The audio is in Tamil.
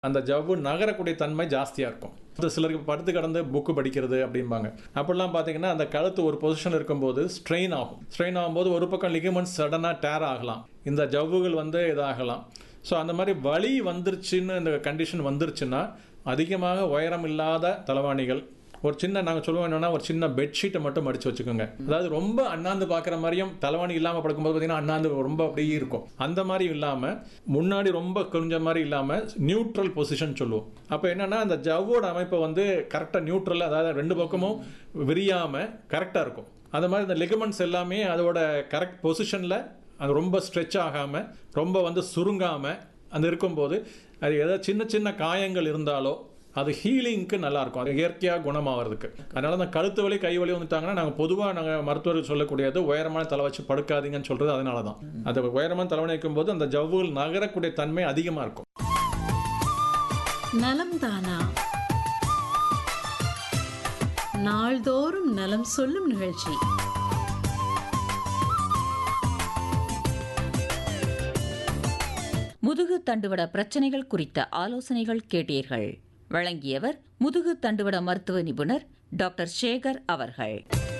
அந்த ஜவ்வு நகரக்கூடிய தன்மை ஜாஸ்தியாக இருக்கும் அது சிலருக்கு படுத்து கடந்து புக்கு படிக்கிறது அப்படிம்பாங்க அப்படிலாம் பார்த்தீங்கன்னா அந்த கழுத்து ஒரு பொசிஷன் இருக்கும்போது ஸ்ட்ரெயின் ஆகும் ஸ்ட்ரெயின் ஆகும்போது ஒரு பக்கம் லிகமெண்ட்ஸ் சடனாக டேர் ஆகலாம் இந்த ஜவ்வுகள் வந்து இதாகலாம் ஸோ அந்த மாதிரி வலி வந்துருச்சுன்னு இந்த கண்டிஷன் வந்துருச்சுன்னா அதிகமாக உயரம் இல்லாத தலைவாணிகள் ஒரு சின்ன நாங்கள் சொல்லுவோம் என்னன்னா ஒரு சின்ன பெட்ஷீட்டை மட்டும் மடிச்சு வச்சுக்கோங்க அதாவது ரொம்ப அண்ணாந்து பார்க்குற மாதிரியும் தலைவாணி இல்லாமல் படுக்கும்போது பார்த்தீங்கன்னா அண்ணாந்து ரொம்ப அப்படியே இருக்கும் அந்த மாதிரி இல்லாமல் முன்னாடி ரொம்ப கொஞ்ச மாதிரி இல்லாமல் நியூட்ரல் பொசிஷன் சொல்லுவோம் அப்போ என்னன்னா அந்த ஜவ்வோட அமைப்பை வந்து கரெக்டாக நியூட்ரல் அதாவது ரெண்டு பக்கமும் விரியாமல் கரெக்டாக இருக்கும் அந்த மாதிரி இந்த லிகமெண்ட்ஸ் எல்லாமே அதோட கரெக்ட் பொசிஷனில் அது ரொம்ப ஸ்ட்ரெச் ஆகாமல் ரொம்ப வந்து சுருங்காமல் அந்த இருக்கும்போது அது ஏதாவது சின்ன சின்ன காயங்கள் இருந்தாலோ அது ஹீலிங்க்கு நல்லா இருக்கும் அது இயற்கையாக குணமாகிறதுக்கு அதனால அந்த கழுத்து வலி கை வலி வந்துட்டாங்கன்னா நாங்கள் பொதுவாக நாங்கள் மருத்துவர்கள் சொல்லக்கூடியது உயரமான தலை வச்சு படுக்காதீங்கன்னு சொல்றது அதனால தான் அந்த உயரமான தலைவணி வைக்கும்போது அந்த ஜவ்வுகள் நகரக்கூடிய தன்மை அதிகமாக இருக்கும் நலம் தானா நாள்தோறும் நலம் சொல்லும் நிகழ்ச்சி முதுகு தண்டுவட பிரச்சனைகள் குறித்த ஆலோசனைகள் கேட்டீர்கள் வழங்கியவர் முதுகு தண்டுவட மருத்துவ நிபுணர் டாக்டர் சேகர் அவர்கள்